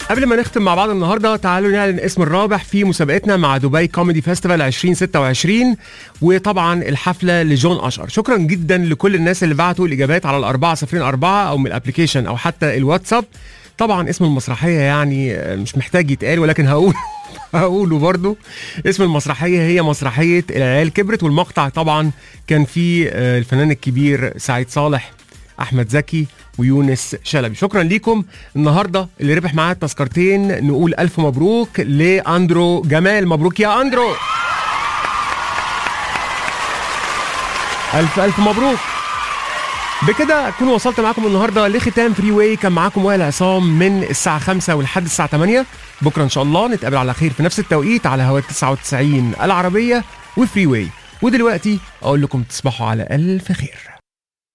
قبل ما نختم مع بعض النهارده تعالوا نعلن اسم الرابح في مسابقتنا مع دبي كوميدي فيستيفال 2026 وطبعا الحفله لجون اشقر شكرا جدا لكل الناس اللي بعتوا الاجابات على الأربعة صفرين أربعة او من الابلكيشن او حتى الواتساب طبعا اسم المسرحيه يعني مش محتاج يتقال ولكن هقول هقوله برضو اسم المسرحيه هي مسرحيه العيال كبرت والمقطع طبعا كان فيه آه، الفنان الكبير سعيد صالح احمد زكي ويونس شلبي شكرا ليكم النهارده اللي ربح معاه التذكرتين نقول الف مبروك لاندرو جمال مبروك يا اندرو الف الف مبروك بكده اكون وصلت معاكم النهارده لختام فري واي كان معاكم وائل عصام من الساعه 5 ولحد الساعه 8 بكره ان شاء الله نتقابل على خير في نفس التوقيت على هواء 99 العربيه وفري واي ودلوقتي اقول لكم تصبحوا على الف خير